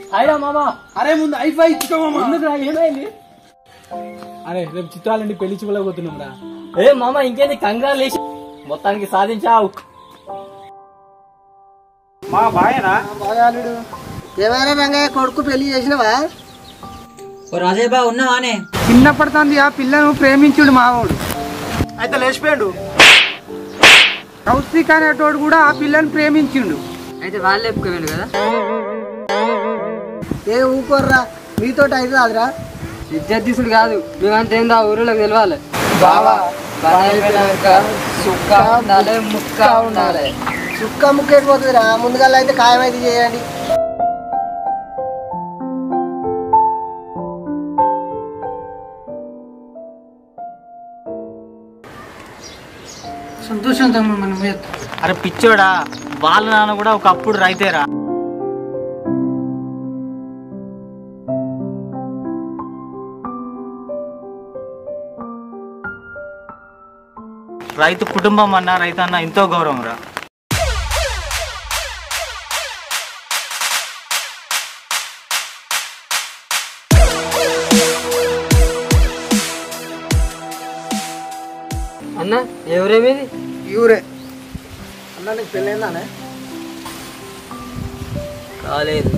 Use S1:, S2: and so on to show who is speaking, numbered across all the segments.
S1: అయినా మామ
S2: అరే ముందు ఐఫై ఇచ్చుకో మామ
S1: ఎందుకురా ఏమైంది
S2: అరే రేపు చిత్రాలండి పెళ్లి చూడలేకపోతున్నాం రా
S1: ఏ మామ ఇంకేంది కంగారు లేచి మొత్తానికి సాధించావు
S2: మా బాయనా
S3: బాగాలుడు ఏమైనా రంగయ్య కొడుకు పెళ్లి చేసినవా
S4: ఓ రాజయ్య బా ఉన్నావానే
S3: చిన్నప్పటిది ఆ పిల్లను ప్రేమించుడు మావాడు
S2: అయితే లేచిపోయాడు
S3: కౌశిక్ అనేటోడు కూడా ఆ పిల్లని ప్రేమించిండు
S4: అయితే వాళ్ళు చెప్పుకోవేండు కదా
S3: ఏ ఊకోర్రా మీతో అయితే కాదురా
S4: విద్యార్థి తీసుడు కాదు నువ్వంటే ఏందో ఆ ఊరిలోకి తెలవాలి
S3: బావా
S4: పని అయిపోయినాక సుక్క ఉండాలి ముక్క ఉండాలి
S3: చుక్క ముక్కేటి పోతుందిరా ముందుగా అయితే ఖాయమైతే చేయండి సంతోషం తమ్ముడు మనం
S1: అరే పిచ్చోడా వాళ్ళ నాన్న కూడా ఒకప్పుడు రైతేరా రైతు కుటుంబం అన్న రైతు అన్న ఎంతో గౌరవం రా
S4: అన్న ఎవరేమేది
S3: యూరే అన్న నీకు పెళ్ళైందానే
S4: కాలేదు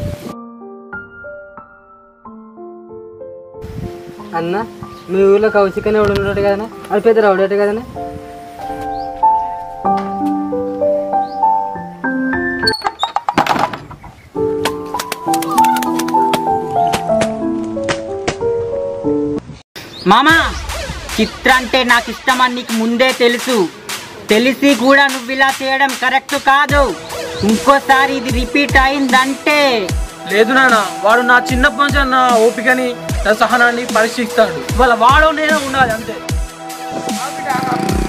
S4: అన్న మీ ఊర్లో కౌశిక్ అని ఎవడు ఉన్నాడు కదనా అది పెద్ద రౌడేట కదనా
S5: మామా చిత్ర అంటే నాకు ఇష్టమని నీకు ముందే తెలుసు తెలిసి కూడా నువ్వు ఇలా చేయడం కరెక్ట్ కాదు ఇంకోసారి ఇది రిపీట్ అయిందంటే
S2: లేదు నాన్న వాడు నా చిన్నప్పటి నుంచి నా ఓపికని నా సహనాన్ని పరీక్షిస్తాడు వాళ్ళ వాడు నేనే ఉండాలి అంతే